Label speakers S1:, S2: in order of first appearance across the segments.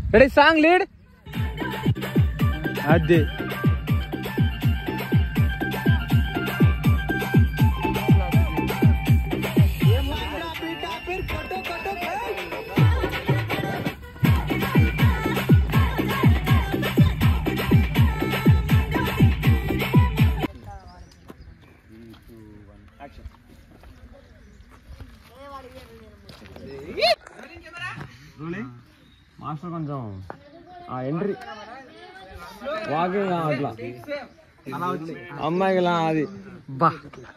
S1: Ready song lead అది master కొంచెం ఆ ఎంట్రీ వాకింగ్ అట్లా అమ్మాయికి ఇలా అది
S2: బా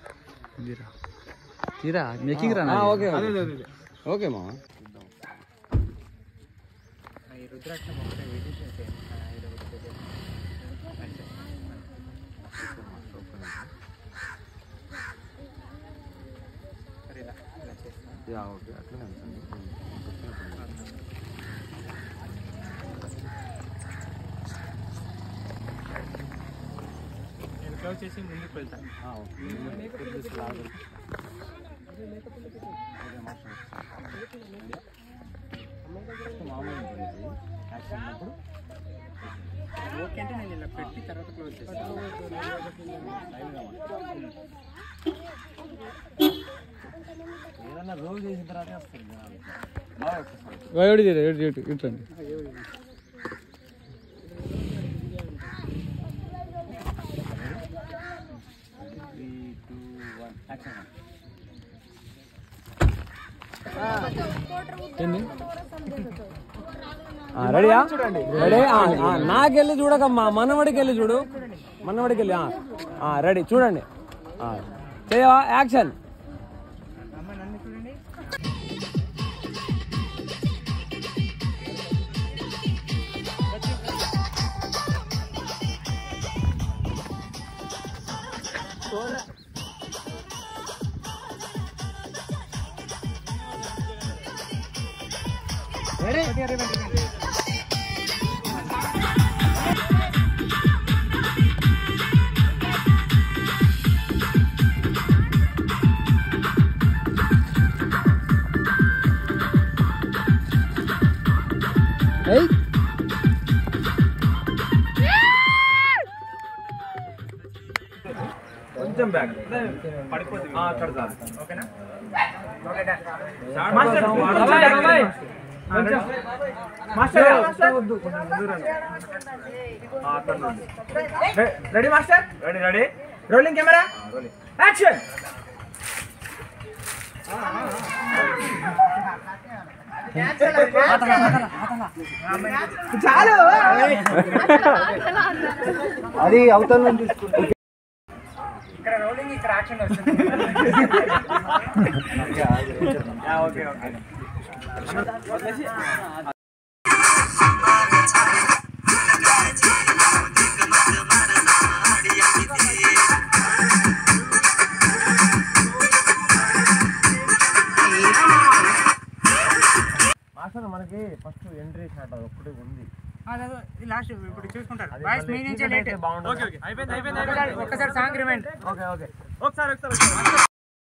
S2: తీరా మేకింగ్ రా
S1: ఆ, ఓకే ఓకే మా యా ఓకే అట్లనే ఉంటుంది ఏదన్నా రోల్ చేసిన తర్వాత వస్తుంది జనాలు. బాగా వస్తుంది.
S2: ఏడు తీరా ఏడు ఇటు ఇటు రండి
S1: త్రీ టూ వన్ యాక్షన్
S2: ఏంది
S1: రెడీయా రెడీ నాకెళ్ళి చూడకమ్మా మనవడికి వెళ్ళి చూడు మనవడికి వెళ్ళి రెడీ చూడండి చేయవా యాక్షన్
S2: ఏయ్
S1: కొంచెం బ్యాక్ పడిపోతుంది అక్కడ చాలు ఓకేనా మాస్టర్ మాస్టర్ వద్దు కొంచెం ముందు రండి. ఆ, అక్కడ నుండి. Ready master ready ready rolling camera action చాలు
S2: అది అవతల నుంచి తీసుకుంటా
S1: ఇక్కడ రోలింగ్ ఇక్కడ యాక్షన్ వస్తుంది ఓకే ఓకే మాస్టర్ మనకి ఫస్ట్ ఎంట్రీ షాట్ అది ఒక్కటి ఉంది
S3: లాస్ట్ ఇప్పుడు చూసుకుంటారు
S1: అది
S3: వాయిస్
S1: మళ్ళీ
S3: మీ నుంచి
S1: చీకటి
S3: లేట్
S1: అయితే బాగుండదు.
S3: ఒకసారి ఒక్కసారి సాంగ్ రిమైండ్
S1: ఓకే ఓకే ఒకసారి ఒకసారి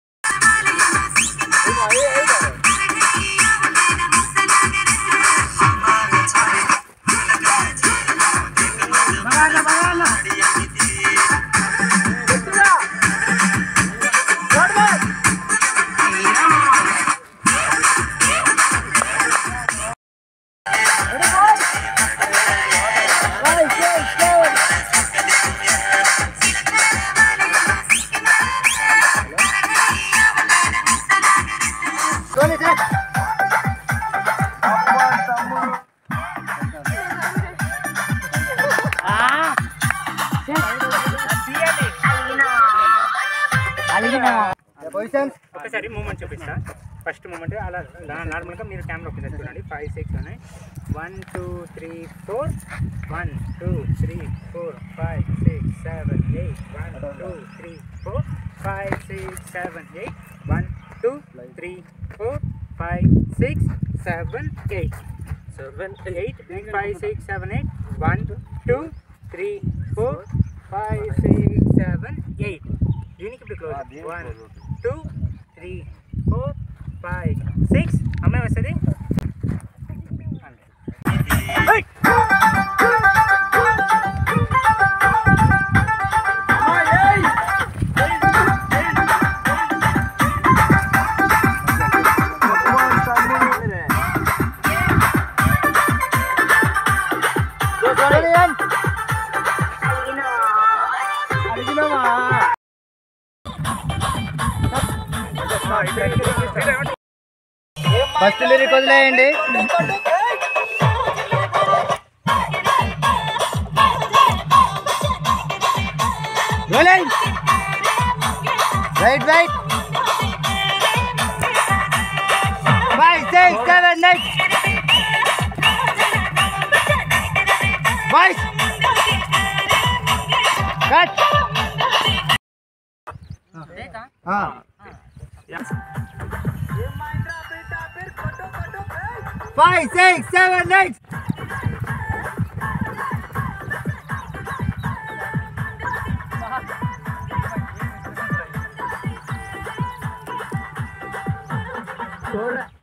S3: ఒకసారి మూమెంట్ చూపిస్తా ఫస్ట్ మూమెంట్ అలా నార్మల్గా మీరు కెమెరా ఒకసారి చూడండి ఫైవ్ సిక్స్ ఉన్నాయి one two three four one two three four five six seven eight one two three four five six seven eight one two three four five six seven eight seven eight five six seven eight one two three four five six seven eight దీనికి ఇప్పుడు close one two three four five six అమ్మాయి వస్తుంది అంతే
S1: దొరికినావా
S2: first lyric వదిలేయండి rolling right right five six seven eight boys cut five six seven eight
S1: చూడ